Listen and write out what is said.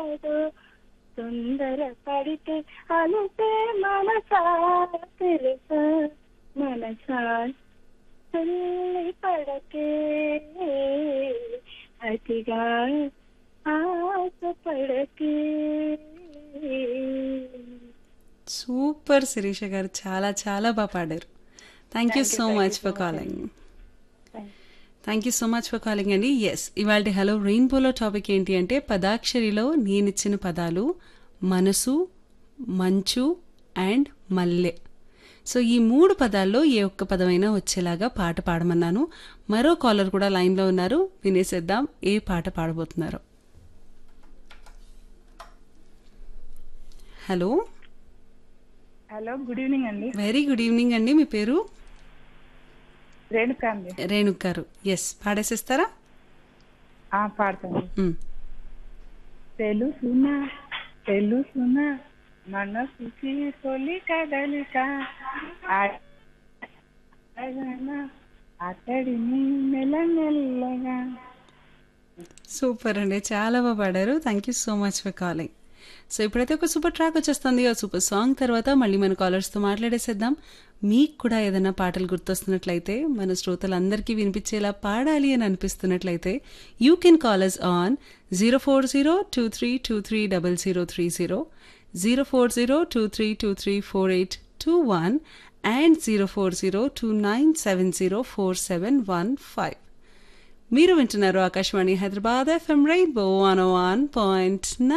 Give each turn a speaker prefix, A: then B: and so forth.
A: కాదు తొందర పడితే అలితే మనసా తెలుసా మనసా తల్లి పడకే అతిగా ఆశ పడకే
B: సూపర్ శిరీష గారు చాలా చాలా బాగా పాడారు thank you so much for calling thank you so much for calling అండి ఎస్ ఇవాళ హలో రెయిన్బోలో టాపిక్ ఏంటి అంటే పదాక్షరిలో నేనిచ్చిన పదాలు మనసు మంచు అండ్ మల్లె సో ఈ మూడు పదాల్లో ఏ ఒక్క పదమైనా వచ్చేలాగా పాట పాడమన్నాను మరో కాలర్ కూడా లైన్లో ఉన్నారు వినేసేద్దాం ఏ పాట పాడబోతున్నారు హలో
A: హలో గుడ్ ఈవినింగ్ అండి
B: వెరీ గుడ్ ఈవినింగ్ అండి మీ పేరు
A: రేణుక అండి
B: రేణుక్ గారు ఎస్ పాడేసేస్తారా
A: ఆ, పాడతాను
B: మ్.
A: తెలుసునా తెలుసునా మనసుకి తొలి కదలిక ఆ- అడగనా అతడిని మెల్లమెల్లగా
B: సూపర్ అండి చాలా బాగా పాడారు thank you so much for calling so ఇప్పుడైతే ఒక సూపర్ ట్రాక్ వచ్చేస్తుంది ఆ సూపర్ సాంగ్ తర్వాత మళ్ళీ మన కాలర్స్తో మాట్లాడేసేద్దాం మీకు కూడా ఏదైనా పాటలు గుర్తొస్తున్నట్లయితే మన శ్రోతలందరికీ వినిపించేలా పాడాలి అని అనిపిస్తున్నట్లయితే you can callers on zero four zero two three two three double zero three zero zero four zero two three two three four eight two one and zero four zero two nine seven zero four seven one five మీరు వింటున్నారు Akashvani Hyderabad FM Rainbow one one point